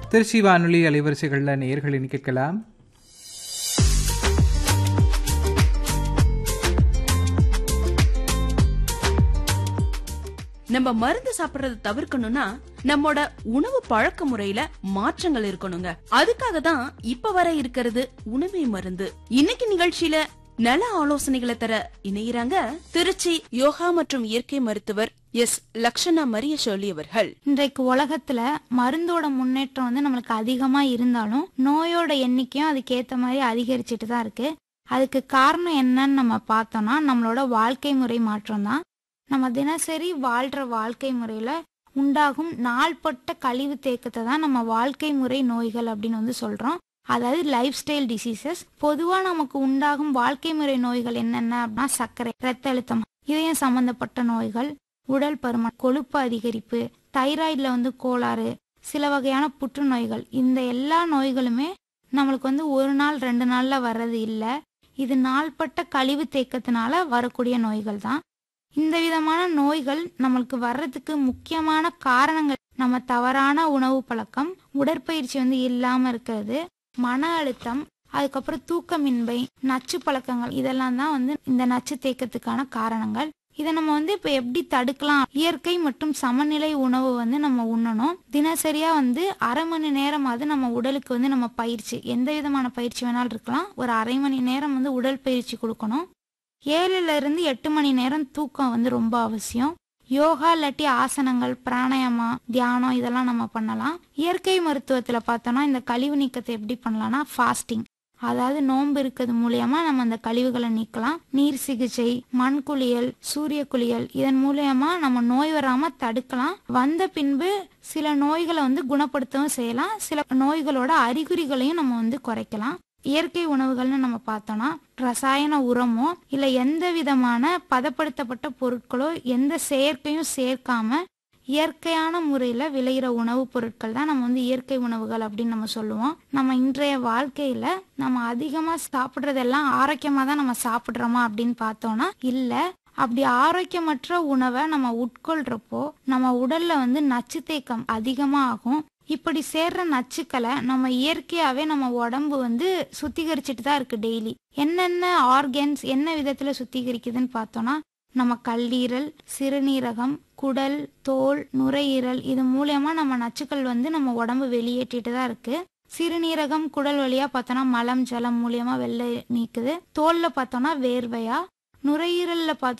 திருச்சி வானொலி அலைவரிசைகளில் நேயர்களின் கேட்கலாம் நம்ம மருந்து சாப்பிடுறத தவிர்க்கணும்னா நம்மோட உணவு பழக்க முறையில மாற்றங்கள் இருக்கணுங்க அதுக்காக தான் இப்ப வர இருக்கிறது உணவே மருந்து இன்னைக்கு நிகழ்ச்சியில நல ஆலோசனைகளை தர இணைகிறாங்க திருச்சி யோகா மற்றும் இயற்கை மருத்துவர் எஸ் லக்ஷனா மரிய ஷோலி அவர்கள் இன்றைக்கு உலகத்துல மருந்தோட முன்னேற்றம் வந்து நம்மளுக்கு அதிகமா இருந்தாலும் நோயோட எண்ணிக்கையும் அதுக்கேத்த மாதிரி அதிகரிச்சுட்டு தான் இருக்கு அதுக்கு காரணம் என்னன்னு நம்ம பார்த்தோம்னா நம்மளோட வாழ்க்கை முறை மாற்றம் தான் நம்ம தினசரி வாழ்ற வாழ்க்கை முறையில உண்டாகும் நாள்பட்ட கழிவு தேக்கத்தை தான் நம்ம வாழ்க்கை முறை நோய்கள் அப்படின்னு வந்து சொல்றோம் அதாவது லைஃப் ஸ்டைல் டிசீசஸ் பொதுவா நமக்கு உண்டாகும் வாழ்க்கை முறை நோய்கள் என்னென்ன அப்படின்னா சர்க்கரை ரத்த அழுத்தம் இதயம் சம்பந்தப்பட்ட நோய்கள் உடல் பருமன் கொழுப்பு அதிகரிப்பு தைராய்டில் வந்து கோளாறு சில வகையான புற்றுநோய்கள் இந்த எல்லா நோய்களுமே நம்மளுக்கு வந்து ஒரு நாள் ரெண்டு நாள்ல வர்றது இல்லை இது நாள்பட்ட கழிவு தேக்கத்தினால வரக்கூடிய நோய்கள் தான் இந்த விதமான நோய்கள் நம்மளுக்கு வர்றதுக்கு முக்கியமான காரணங்கள் நம்ம தவறான உணவு பழக்கம் உடற்பயிற்சி வந்து இல்லாம இருக்கிறது மன அழுத்தம் அதுக்கப்புறம் தூக்கமின்மை நச்சு பழக்கங்கள் இதெல்லாம் தான் வந்து இந்த நச்சு தேக்கத்துக்கான காரணங்கள் இதை நம்ம வந்து இப்போ எப்படி தடுக்கலாம் இயற்கை மற்றும் சமநிலை உணவு வந்து நம்ம உண்ணணும் தினசரியா வந்து அரை மணி நேரமாவது நம்ம உடலுக்கு வந்து நம்ம பயிற்சி எந்த விதமான பயிற்சி வேணாலும் இருக்கலாம் ஒரு அரை மணி நேரம் வந்து உடல் பயிற்சி கொடுக்கணும் ஏழுல இருந்து எட்டு மணி நேரம் தூக்கம் வந்து ரொம்ப அவசியம் யோகா இல்லாட்டி ஆசனங்கள் பிராணாயாமா தியானம் இதெல்லாம் நம்ம பண்ணலாம் இயற்கை மருத்துவத்துல பார்த்தோம்னா இந்த கழிவு நீக்கத்தை எப்படி பண்ணலாம்னா ஃபாஸ்டிங் அதாவது நோன்பு இருக்கிறது மூலியமா நம்ம அந்த கழிவுகளை நீக்கலாம் நீர் சிகிச்சை மண் குளியல் சூரிய குளியல் இதன் மூலியமா நம்ம நோய் வராம தடுக்கலாம் வந்த பின்பு சில நோய்களை வந்து குணப்படுத்தவும் செய்யலாம் சில நோய்களோட அறிகுறிகளையும் நம்ம வந்து குறைக்கலாம் இயற்கை உணவுகள்னு நம்ம பார்த்தோம்னா ரசாயன உரமோ இல்ல எந்த விதமான பதப்படுத்தப்பட்ட பொருட்களோ எந்த செயற்கையும் சேர்க்காம இயற்கையான முறையில விளையிற உணவுப் பொருட்கள் தான் நம்ம வந்து இயற்கை உணவுகள் அப்படின்னு நம்ம சொல்லுவோம் நம்ம இன்றைய வாழ்க்கையில நம்ம அதிகமா சாப்பிட்றதெல்லாம் ஆரோக்கியமா தான் நம்ம சாப்பிட்றோமா அப்படின்னு பார்த்தோம்னா இல்ல அப்படி ஆரோக்கியமற்ற உணவை நம்ம உட்கொள்றப்போ நம்ம உடல்ல வந்து நச்சு தேக்கம் அதிகமா ஆகும் இப்படி சேர்ற நச்சுக்களை நம்ம இயற்கையாவே நம்ம உடம்பு வந்து சுத்திகரிச்சுட்டு தான் இருக்கு டெய்லி என்னென்ன ஆர்கன்ஸ் என்ன விதத்துல சுத்திகரிக்குதுன்னு பார்த்தோம்னா நம்ம கல்லீரல் சிறுநீரகம் குடல் தோல் நுரையீரல் இது மூலியமா நம்ம நச்சுக்கள் வந்து நம்ம உடம்பு வெளியேற்றிட்டு தான் இருக்கு சிறுநீரகம் குடல் வழியா பார்த்தோம்னா மலம் ஜலம் மூலியமா வெளில நீக்குது தோல்ல பார்த்தோம்னா வேர்வையா நுரையீரல்ல பார்த்தோம்